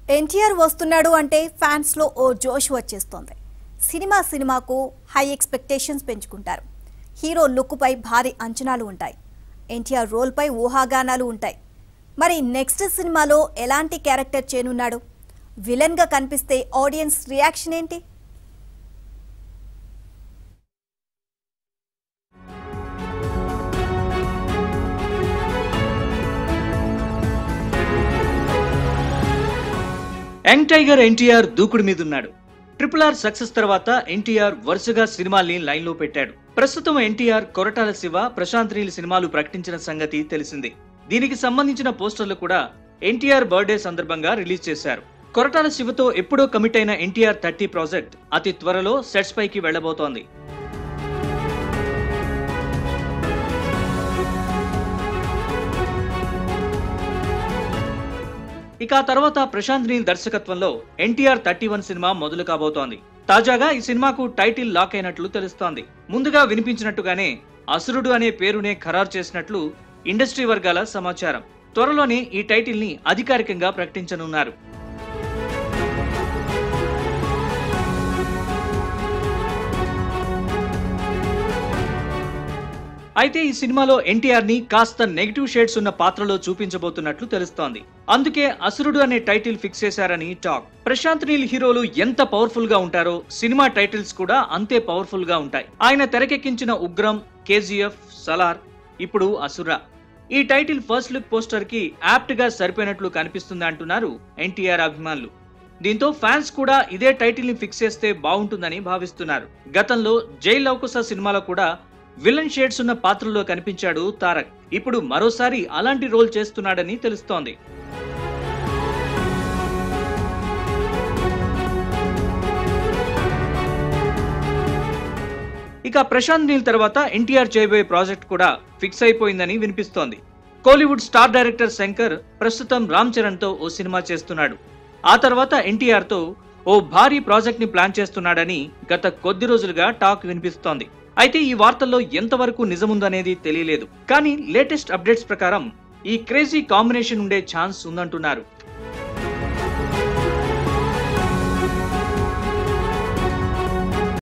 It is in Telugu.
ఎన్టీఆర్ వస్తున్నాడు అంటే ఫ్యాన్స్లో ఓ జోష్ వచ్చేస్తోంది సినిమా సినిమాకు హై ఎక్స్పెక్టేషన్స్ పెంచుకుంటారు హీరో లుక్పై భారీ అంచనాలు ఉంటాయి ఎన్టీఆర్ రోల్పై ఊహాగానాలు ఉంటాయి మరి నెక్స్ట్ సినిమాలో ఎలాంటి క్యారెక్టర్ చేయనున్నాడు విలన్గా కనిపిస్తే ఆడియన్స్ రియాక్షన్ ఏంటి యంగ్ టైగర్ ఎన్టీఆర్ దూకుడు మీదున్నాడు ట్రిపుల్ ఆర్ సక్సెస్ తర్వాత ఎన్టీఆర్ వరుసగా సినిమాల్ని లైన్లో పెట్టాడు ప్రస్తుతం ఎన్టీఆర్ కొరటాల శివ ప్రశాంత్ నీల్ సినిమాలు ప్రకటించిన సంగతి తెలిసిందే దీనికి సంబంధించిన పోస్టర్లు కూడా ఎన్టీఆర్ బర్త్డే సందర్భంగా రిలీజ్ చేశారు కొరటాల శివతో ఎప్పుడో కమిట్ అయిన ఎన్టీఆర్ థర్టీ ప్రాజెక్ట్ అతి త్వరలో సెట్స్ పైకి వెళ్లబోతోంది ఇక ఆ తర్వాత ప్రశాంత్ నీల్ దర్శకత్వంలో ఎన్టీఆర్ థర్టీ వన్ సినిమా మొదలు కాబోతోంది తాజాగా ఈ సినిమాకు టైటిల్ లాక్ అయినట్లు తెలుస్తోంది ముందుగా వినిపించినట్టుగానే అసురుడు అనే పేరునే ఖరారు చేసినట్లు ఇండస్ట్రీ వర్గాల సమాచారం త్వరలోనే ఈ టైటిల్ ని అధికారికంగా ప్రకటించనున్నారు అయితే ఈ సినిమాలో ఎన్టీఆర్ ని కాస్త నెగిటివ్ షేడ్స్ ఉన్న పాత్రలో చూపించబోతున్నట్లు తెలుస్తోంది అందుకే అసురుడు అనే టైటిల్ ఫిక్స్ చేశారని టాక్ ప్రశాంత్ నీల్ హీరోలు ఎంత పవర్ఫుల్ గా ఉంటారో సినిమా టైటిల్స్ కూడా అంతే పవర్ఫుల్ గా ఉంటాయి ఆయన తెరకెక్కించిన ఉగ్రం కేజీఎఫ్ సలార్ ఇప్పుడు అసుర ఈ టైటిల్ ఫస్ట్ లుక్ పోస్టర్ కి యాప్ట్ గా సరిపోయినట్లు కనిపిస్తుంది అంటున్నారు ఎన్టీఆర్ అభిమానులు దీంతో ఫ్యాన్స్ కూడా ఇదే టైటిల్ ని ఫిక్స్ చేస్తే బాగుంటుందని భావిస్తున్నారు గతంలో జై లవకుశ సినిమాలో కూడా విలన్ షేడ్స్ ఉన్న పాత్రలో కనిపించాడు తారక్ ఇప్పుడు మరోసారి అలాంటి రోల్ చేస్తున్నాడని తెలుస్తోంది ఇక ప్రశాంత్ నీల్ తర్వాత ఎన్టీఆర్ చేయబోయే ప్రాజెక్ట్ కూడా ఫిక్స్ అయిపోయిందని వినిపిస్తోంది కోలీవుడ్ స్టార్ డైరెక్టర్ శంకర్ ప్రస్తుతం రామ్ చరణ్ తో ఓ సినిమా చేస్తున్నాడు ఆ తర్వాత ఎన్టీఆర్ తో ఓ భారీ ప్రాజెక్ట్ ని ప్లాన్ చేస్తున్నాడని గత కొద్ది రోజులుగా టాక్ వినిపిస్తోంది అయితే ఈ వార్తల్లో ఎంతవరకు నిజముందనేది తెలియలేదు కానీ లేటెస్ట్ అప్డేట్స్ ప్రకారం ఈ క్రేజీ కాంబినేషన్ ఉండే ఛాన్స్ ఉందంటున్నారు